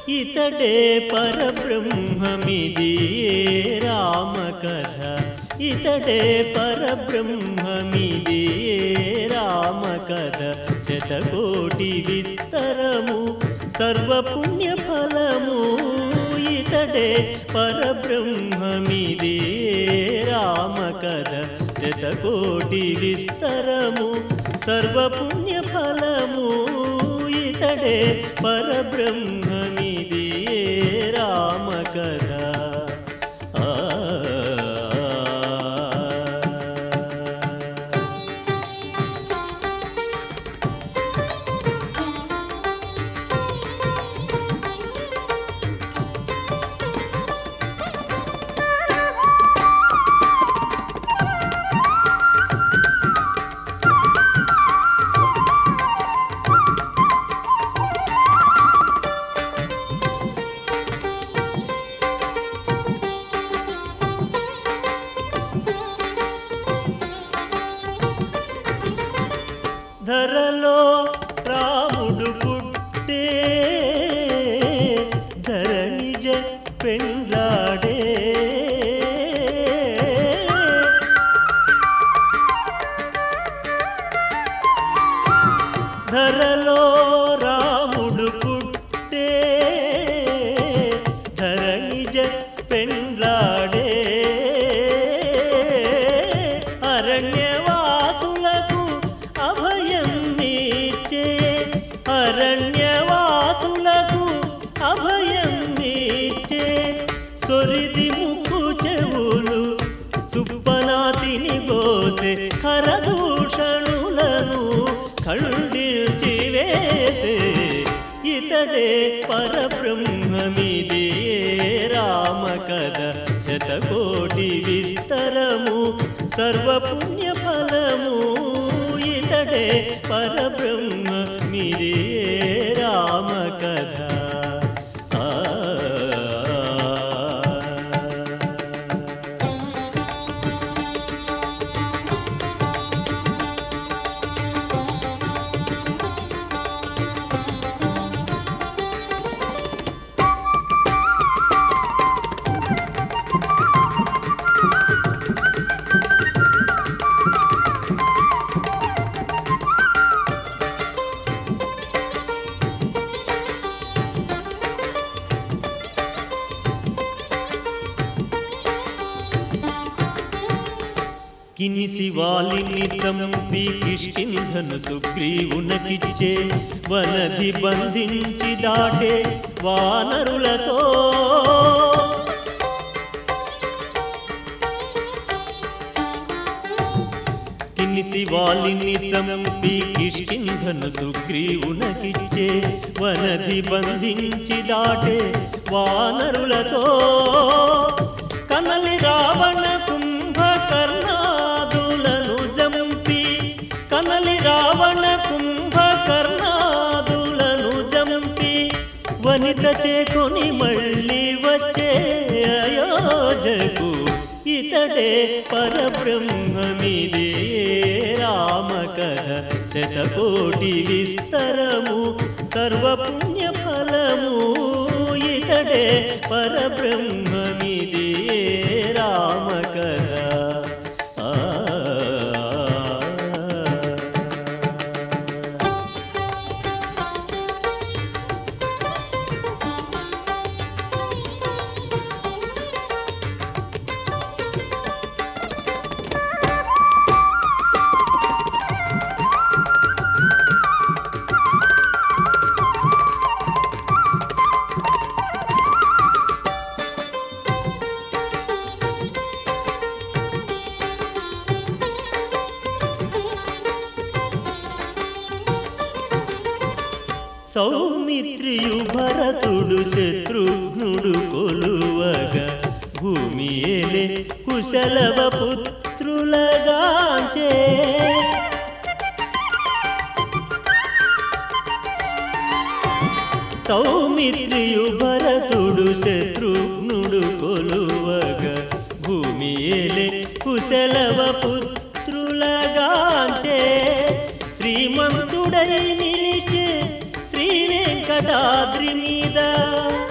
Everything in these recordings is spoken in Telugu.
ఇతడే పరబ్రహ్మమిది రామ కథ ఇతడే పరబ్రహ్మమిది రామ కథ శతకోటి విస్తరము సర్వపుణ్య ఫలము ఇతడే పరబ్రహ్మమిది రామ కథ శతకోటి విస్తరము సర్వపుణ్య ఫలము ఇతడే పరబ్రహ్మమిది రామ కథ ఆ ధరలో రాముడు పుట్టే ధరణిజ పెండ్లాడే ధరలో రాముడు పుట్టే ధరణిజ పెండ్లాడే అరణ్యవాసులకు అభయం నీచే అరణ్యవాసులకు అభయం నీచే సొరిది ముక్కు చెవులు సుప్పనాతిని గోసే హరదూషణులను ఖండించి వేసే ఇతడే పరబ్రహ్మమిది రామ కథ శతకోటి విస్తరము సర్వపుణ్య ఫలము ఇతడే పరబ్రహ్మమిది రామ కథ ఆ కినిసి వాలిని చంపి కిష్కింధను సుగ్రీవునకిచ్చే వనది బంధించి దాటే వానరులతో కినిసి వాలిని చంపి కిష్కింధను సుగ్రీవునకిచ్చే వనది బంధించి దాటే వానరులతో కనలి రావణ కుంభకర్ణాదులను జంపి కనలి రావణ కుంభకర్ణాదులను జంపి వనిత చేకొని మళ్ళీ వచ్చే అయోజకు ఇతడే పరబ్రహ్మమిదే రామ కథ శతకోటి విస్తరము సర్వపుణ్య ఫలము ఇతడే పరబ్రహ్మమిదే రామ కథ ఆ సౌమిత్రియు భరతుడు శత్రుఘ్నుడు కొలువగా భూమి ఏలే కుశలవ పుత్రులగాంచే సౌమిత్రియు భరతుడు శత్రుఘ్నుడు కొలువగా భూమి ఏలే కుశలవ పుత్రులగాంచే శ్రీమంతుడై నిలిచే శ్రీ వెంకటాద్రి మీద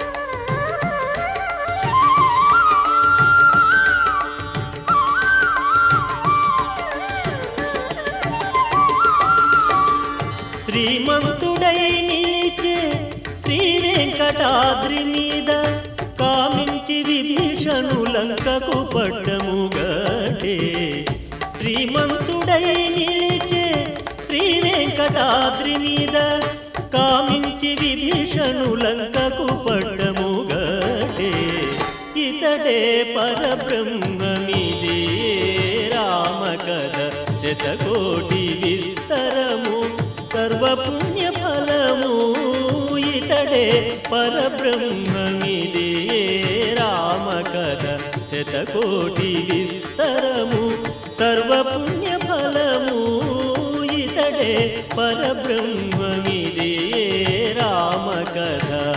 శ్రీమంతుడై నిలిచే శ్రీ వెంకటాద్రి మీద కామించి విభీషణు లంకకు పట్టము గటే శ్రీమంతుడై నిలిచే శ్రీ వెంకటాద్రి మీద కామించి విభీషణు లంకకు పట్టము గటే ఇతడే పరబ్రహ్మమిదే రామ కథ శతకోటి విస్తరము సర్వపుణ్య ఫలము ఇతడే పరబ్రహ్మమిదే రామ కథ శతకోటి విస్తరము సర్వపుణ్య ఫలము ఇతడే పరబ్రహ్మమిదే రామ కథ